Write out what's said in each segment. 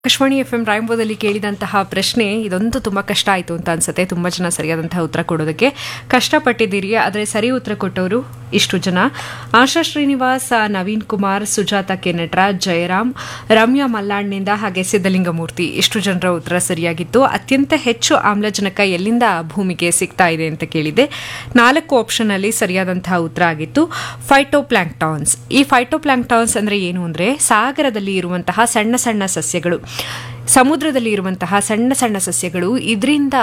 Akashvani F M ರಾಯಂಬೋದಲ್ಲಿ ಕೇಳಿದಂತಹ ಪ್ರಶ್ನೆ ಇದೊಂದು ತುಂಬ ಕಷ್ಟ ಆಯಿತು ಅಂತ ಅನ್ಸುತ್ತೆ ತುಂಬ ಜನ ಸರಿಯಾದಂತಹ ಉತ್ತರ ಕೊಡೋದಕ್ಕೆ ಕಷ್ಟಪಟ್ಟಿದ್ದೀರಿ ಆದರೆ ಸರಿ ಉತ್ತರ ಕೊಟ್ಟವರು ಇಷ್ಟು ಜನ ಆಶಾ ಶ್ರೀನಿವಾಸ್ ನವೀನ್ ಕುಮಾರ್ ಸುಜಾತ ಕೆನಟ್ರಾಜ್ ಜಯರಾಮ್ ರಮ್ಯಾ ಮಲ್ಲಾಡ್ನಿಂದ ಹಾಗೆ ಸಿದ್ದಲಿಂಗಮೂರ್ತಿ ಇಷ್ಟು ಜನರ ಉತ್ತರ ಸರಿಯಾಗಿತ್ತು ಅತ್ಯಂತ ಹೆಚ್ಚು ಆಮ್ಲಜನಕ ಎಲ್ಲಿಂದ ಭೂಮಿಗೆ ಸಿಗ್ತಾ ಇದೆ ಅಂತ ಕೇಳಿದೆ ನಾಲ್ಕು ಆಪ್ಷನ್ ಅಲ್ಲಿ ಸರಿಯಾದಂತಹ ಉತ್ತರ ಆಗಿತ್ತು ಫೈಟೋಪ್ಲಾಂಕ್ಟಾನ್ಸ್ ಈ ಫೈಟೋಪ್ಲಾಂಕ್ಟಾನ್ಸ್ ಅಂದ್ರೆ ಏನು ಅಂದ್ರೆ ಸಾಗರದಲ್ಲಿ ಇರುವಂತಹ ಸಣ್ಣ ಸಣ್ಣ ಸಸ್ಯಗಳು ಸಮುದ್ರದಲ್ಲಿ ಇರುವಂತಹ ಸಣ್ಣ ಸಣ್ಣ ಸಸ್ಯಗಳು ಇದರಿಂದ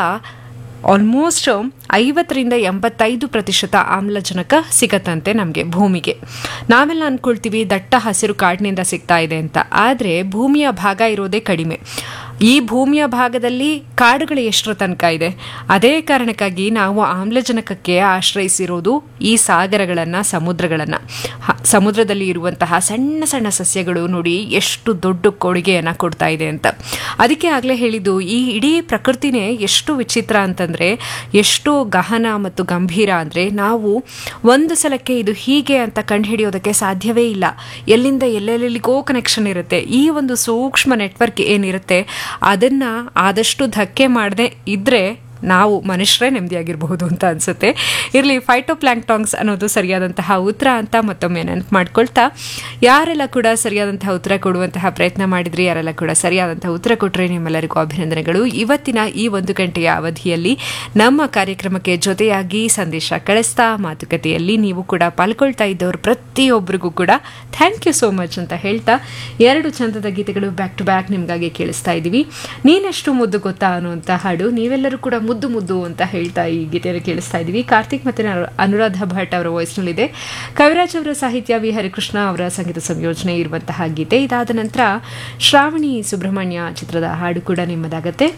ಆಲ್ಮೋಸ್ಟ್ ಐವತ್ತರಿಂದ ಎಂಬತ್ತೈದು ಪ್ರತಿಶತ ಆಮ್ಲಜನಕ ಸಿಗತ್ತಂತೆ ನಮಗೆ ಭೂಮಿಗೆ ನಾವೆಲ್ಲ ಅನ್ಕೊಳ್ತೀವಿ ದಟ್ಟ ಹಸಿರು ಕಾಡಿನಿಂದ ಸಿಗ್ತಾ ಇದೆ ಅಂತ ಆದರೆ ಭೂಮಿಯ ಭಾಗ ಇರೋದೇ ಕಡಿಮೆ ಈ ಭೂಮಿಯ ಭಾಗದಲ್ಲಿ ಕಾಡುಗಳು ಎಷ್ಟರ ತನಕ ಇದೆ ಅದೇ ಕಾರಣಕ್ಕಾಗಿ ನಾವು ಆಮ್ಲಜನಕಕ್ಕೆ ಆಶ್ರಯಿಸಿರೋದು ಈ ಸಾಗರಗಳನ್ನು ಸಮುದ್ರಗಳನ್ನು ಸಮುದ್ರದಲ್ಲಿ ಇರುವಂತಹ ಸಣ್ಣ ಸಣ್ಣ ಸಸ್ಯಗಳು ನೋಡಿ ಎಷ್ಟು ದೊಡ್ಡ ಕೊಡುಗೆಯನ್ನು ಕೊಡ್ತಾ ಇದೆ ಅಂತ ಅದಕ್ಕೆ ಆಗಲೇ ಹೇಳಿದ್ದು ಈ ಇಡೀ ಪ್ರಕೃತಿನೇ ಎಷ್ಟು ವಿಚಿತ್ರ ಅಂತಂದರೆ ಎಷ್ಟು ಗಹನ ಮತ್ತು ಗಂಭೀರ ಅಂದರೆ ನಾವು ಒಂದು ಸಲಕ್ಕೆ ಇದು ಹೀಗೆ ಅಂತ ಕಂಡುಹಿಡಿಯೋದಕ್ಕೆ ಸಾಧ್ಯವೇ ಇಲ್ಲ ಎಲ್ಲಿಂದ ಎಲ್ಲೆಲ್ಲಿಗೋ ಕನೆಕ್ಷನ್ ಇರುತ್ತೆ ಈ ಒಂದು ಸೂಕ್ಷ್ಮ ನೆಟ್ವರ್ಕ್ ಏನಿರುತ್ತೆ ಅದನ್ನು ಆದಷ್ಟು ಧಕ್ಕೆ ಮಾಡದೆ ಇದ್ದರೆ ನಾವು ಮನುಷ್ಯರೇ ನೆಮ್ಮದಿಯಾಗಿರಬಹುದು ಅಂತ ಅನ್ಸುತ್ತೆ ಇರಲಿ ಫೈಟೋಪ್ಲಾಂಕ್ಟಾಂಗ್ಸ್ ಅನ್ನೋದು ಸರಿಯಾದಂತಹ ಉತ್ತರ ಅಂತ ಮತ್ತೊಮ್ಮೆ ನೆನಪು ಮಾಡ್ಕೊಳ್ತಾ ಯಾರೆಲ್ಲ ಕೂಡ ಸರಿಯಾದಂತಹ ಉತ್ತರ ಕೊಡುವಂತಹ ಪ್ರಯತ್ನ ಮಾಡಿದ್ರಿ ಯಾರೆಲ್ಲ ಕೂಡ ಸರಿಯಾದಂತಹ ಉತ್ತರ ಕೊಟ್ಟರೆ ನಿಮ್ಮೆಲ್ಲರಿಗೂ ಅಭಿನಂದನೆಗಳು ಇವತ್ತಿನ ಈ ಒಂದು ಗಂಟೆಯ ಅವಧಿಯಲ್ಲಿ ನಮ್ಮ ಕಾರ್ಯಕ್ರಮಕ್ಕೆ ಜೊತೆಯಾಗಿ ಸಂದೇಶ ಕಳಿಸ್ತಾ ಮಾತುಕತೆಯಲ್ಲಿ ನೀವು ಕೂಡ ಪಾಲ್ಗೊಳ್ತಾ ಇದ್ದವರು ಪ್ರತಿಯೊಬ್ಬರಿಗೂ ಕೂಡ ಥ್ಯಾಂಕ್ ಯು ಸೋ ಮಚ್ ಅಂತ ಹೇಳ್ತಾ ಎರಡು ಚಂದದ ಗೀತೆಗಳು ಬ್ಯಾಕ್ ಟು ಬ್ಯಾಕ್ ನಿಮಗಾಗಿ ಕೇಳಿಸ್ತಾ ಇದ್ದೀವಿ ನೀನೆಷ್ಟು ಮುದ್ದು ಗೊತ್ತಾ ಅನ್ನುವಂಥ ಹಾಡು ನೀವೆಲ್ಲರೂ ಕೂಡ ಮುದ್ದು ಮುದ್ದು ಅಂತ ಹೇಳ್ತಾ ಈ ಗೀತೆಯನ್ನು ಕೇಳಿಸ್ತಾ ಇದ್ದೀವಿ ಕಾರ್ತಿಕ್ ಮತ್ತು ಅನುರಾಧ ಭಟ್ ಅವರ ವಾಯ್ಸ್ನಲ್ಲಿದೆ ಕವಿರಾಜ್ ಅವರ ಸಾಹಿತ್ಯ ವಿ ಹರಿಕೃಷ್ಣ ಅವರ ಸಂಗೀತ ಸಂಯೋಜನೆ ಇರುವಂತಹ ಗೀತೆ ಇದಾದ ನಂತರ ಶ್ರಾವಣಿ ಸುಬ್ರಹ್ಮಣ್ಯ ಚಿತ್ರದ ಹಾಡು ಕೂಡ ನಿಮ್ಮದಾಗತ್ತೆ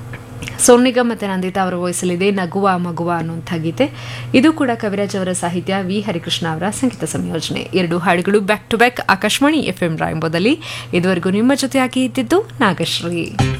ಸೋನಿಗಾ ಮತ್ತು ನಂದಿತಾ ಅವರ ವಾಯ್ಸಲ್ಲಿದೆ ನಗುವ ಮಗುವ ಅನ್ನುವಂಥ ಗೀತೆ ಇದು ಕೂಡ ಕವಿರಾಜ್ ಅವರ ಸಾಹಿತ್ಯ ವಿ ಹರಿಕೃಷ್ಣ ಅವರ ಸಂಗೀತ ಸಂಯೋಜನೆ ಎರಡು ಹಾಡುಗಳು back to back Akashvani F M ರಾಯಂಬೋದಲ್ಲಿ ಇದುವರೆಗೂ ನಿಮ್ಮ ಜೊತೆಯಾಗಿ ಇದ್ದಿದ್ದು ನಾಗಶ್ರೀ